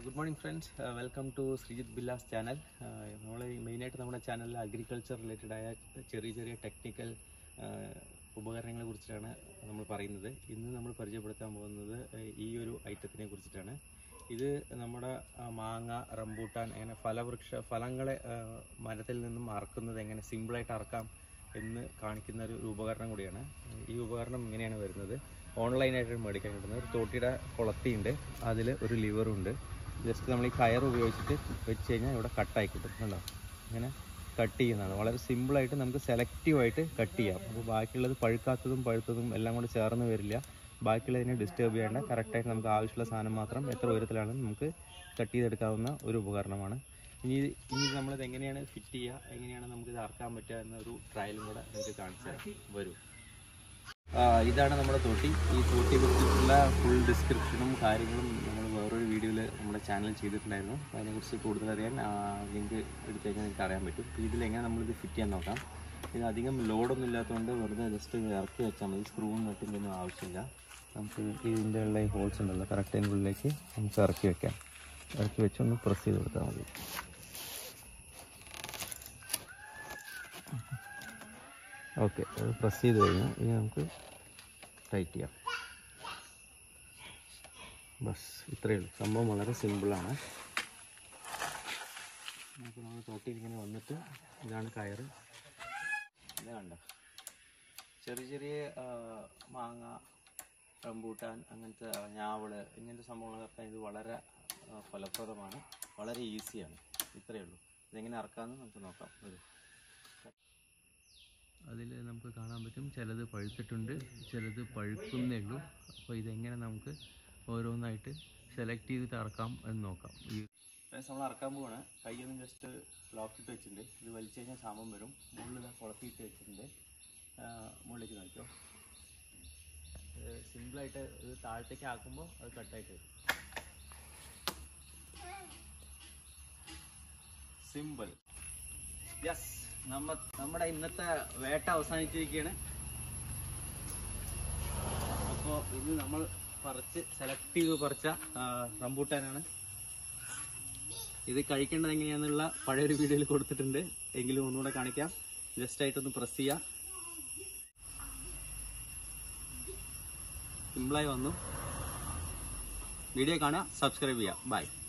good morning friends welcome to Sreejith Billas channel നമ്മൾ മെയിനായിട്ട് നമ്മുടെ ചാനലിൽ അഗ്രികൾച്ചർ റിലേറ്റഡ് ആയ ചെറിയ ചെറിയ ടെക്നിക്കൽ ഉപകരണങ്ങളെ കുറിച്ചിട്ടാണ് നമ്മൾ പറയുന്നത് ഇന്ന് നമ്മൾ പരിചയപ്പെടുത്താൻ പോകുന്നത് ഏഹ്, ഈ ഒരു ഐറ്റത്തിനെ കുറിച്ചിട്ടാണ് ഇത് നമ്മുടെ ആ, മാങ്ങ റംബൂട്ടാൻ അങ്ങനെ ഫലവൃക്ഷ ഫലങ്ങളെ ആ, മരത്തിൽ നിന്നും അറക്കുന്നത് എങ്ങനെ സിമ്പിളായിട്ട് അറക്കാം എന്ന് കാണിക്കുന്ന ഒരു ഒരു ഉപകരണം കൂടിയാണ് ഈ ഉപകരണം ഇങ്ങനെയാണ് വരുന്നത് ഓൺലൈനായിട്ട് മേടിക്കാൻ കിട്ടുന്നത് ഒരു തോട്ടിയുടെ കുളത്തിയുണ്ട് അതിൽ ഒരു ലിവറുണ്ട് ജസ്റ്റ് നമ്മൾ ഈ കയർ ഉപയോഗിച്ചിട്ട് വെച്ച് കഴിഞ്ഞാൽ ഇവിടെ കട്ടായി കിട്ടും കണ്ടോ ഇങ്ങനെ കട്ട് ചെയ്യുന്നതാണ് വളരെ സിമ്പിളായിട്ട് നമുക്ക് സെലക്റ്റീവായിട്ട് കട്ട് ചെയ്യാം അപ്പോൾ ബാക്കിയുള്ളത് പഴുക്കാത്തതും പഴുത്തതും എല്ലാം കൂടെ ചേർന്ന് വരില്ല ബാക്കിയുള്ളതിനെ ഡിസ്റ്റർബ് ചെയ്യേണ്ട കറക്റ്റായിട്ട് നമുക്ക് ആവശ്യമുള്ള സാധനം മാത്രം എത്ര ഉയരത്തിലാണ് നമുക്ക് കട്ട് ചെയ്തെടുക്കാവുന്ന ഒരു ഉപകരണമാണ് ഇനി ഇനി നമ്മളിത് എങ്ങനെയാണ് ഫിറ്റ് ചെയ്യുക എങ്ങനെയാണ് നമുക്കിത് അറക്കാൻ പറ്റുക എന്നൊരു ട്രയലും കൂടെ നിങ്ങൾക്ക് കാണിച്ചു തരാം വരൂ ആ, ഇതാണ് നമ്മുടെ തോട്ടി ഈ തോട്ടിയെ കുറിച്ചിട്ടുള്ള ഫുൾ ഡിസ്ക്രിപ്ഷനും കാര്യങ്ങളും നമ്മൾ വേറൊരു വീഡിയോയിൽ നമ്മുടെ ചാനലിൽ ചെയ്തിട്ടുണ്ടായിരുന്നു അപ്പോൾ അതിനെക്കുറിച്ച് കൂടുതൽ അറിയാൻ ലിങ്ക് എടുത്തു കഴിഞ്ഞാൽ നിങ്ങൾക്ക് അറിയാൻ പറ്റും അപ്പോൾ ഇതിലെങ്ങനെ നമ്മളിത് ഫിറ്റ് ചെയ്യാൻ നോക്കാം ഇത് അധികം ലോഡൊന്നും ഇല്ലാത്തതുകൊണ്ട് വെറുതെ ജസ്റ്റ് ഇറക്കി വെച്ചാൽ മതി സ്ക്രൂവും നട്ടിൻ്റെ ഒന്നും ആവശ്യമില്ല നമുക്ക് ഇതിൻ്റെ ഉള്ള ഈ ഹോൾസ് ഉണ്ടല്ലോ കറക്റ്റ് അതിൻ്റെ ഉള്ളിലേക്ക് നമുക്ക് ഇറക്കി വെക്കാം ഇറക്കി വെച്ച് ഒന്ന് പ്രസ് ചെയ്ത് കൊടുത്താൽ മതി ഓക്കെ അത് പ്രസ് ചെയ്ത് കഴിഞ്ഞാൽ ഇനി നമുക്ക് ടൈറ്റ് ചെയ്യാം ബസ് ഇത്രയേ ഉള്ളൂ സംഭവം വളരെ സിമ്പിളാണ് നമുക്ക് നമ്മൾ തോട്ടിയിൽ ഇങ്ങനെ വന്നിട്ട് ഇതാണ് കയറ് ഇത് കണ്ട ചെറിയ ചെറിയ ആ, മാങ്ങ റംബൂട്ടാൻ അങ്ങനത്തെ ഞാവള് ഇങ്ങനത്തെ സംഭവങ്ങളൊക്കെ ഇത് വളരെ ആ, ഫലപ്രദമാണ് വളരെ ഈസിയാണ് ഇത്രയേ ഉള്ളൂ ഇതെങ്ങനെ ഇറക്കാമെന്ന് നമുക്ക് നോക്കാം ഒരു അതിൽ നമുക്ക് കാണാൻ പറ്റും ചിലത് പഴുത്തിട്ടുണ്ട് ചിലത് പഴുക്കുന്നേ ഉള്ളൂ അപ്പോൾ ഇതെങ്ങനെ നമുക്ക് ഓരോന്നായിട്ട് സെലക്ട് ചെയ്തിട്ട് ഇറക്കാം എന്ന് നോക്കാം ഈ നമ്മൾ ഇറക്കാൻ പോവാണ് കൈയൊന്നും ജസ്റ്റ് ലോക്ക് ഇട്ട് വെച്ചിട്ടുണ്ട് ഇത് വലിച്ചു കഴിഞ്ഞാൽ സാമ്പം വരും മുകളിൽ കുളത്തിയിട്ട് വെച്ചിട്ടുണ്ട് ആ, മുകളിലേക്ക് നോക്കിയോ സിമ്പിളായിട്ട് ഇത് താഴത്തേക്ക് ആക്കുമ്പോൾ അത് കട്ടായിട്ട് വരും സിമ്പിൾ യെസ് നമ്മ നമ്മുടെ ഇന്നത്തെ വേട്ട അവസാനിച്ചിരിക്കുകയാണ് അപ്പോൾ ഇത് നമ്മൾ പറിച്ച് സെലക്ട് ചെയ്ത് പറിച്ച ആ, റംബൂട്ടാനാണ് ഇത് കഴിക്കേണ്ടത് എങ്ങനെയാണെന്നുള്ള പഴയൊരു വീഡിയോയിൽ കൊടുത്തിട്ടുണ്ട് എങ്കിലും ഒന്നുകൂടെ കാണിക്കാം ജസ്റ്റ് ആയിട്ടൊന്ന് പ്രസ് ചെയ്യാം സിമ്പിളായി വന്നു വീഡിയോ കാണുക സബ്സ്ക്രൈബ് ചെയ്യുക ബൈ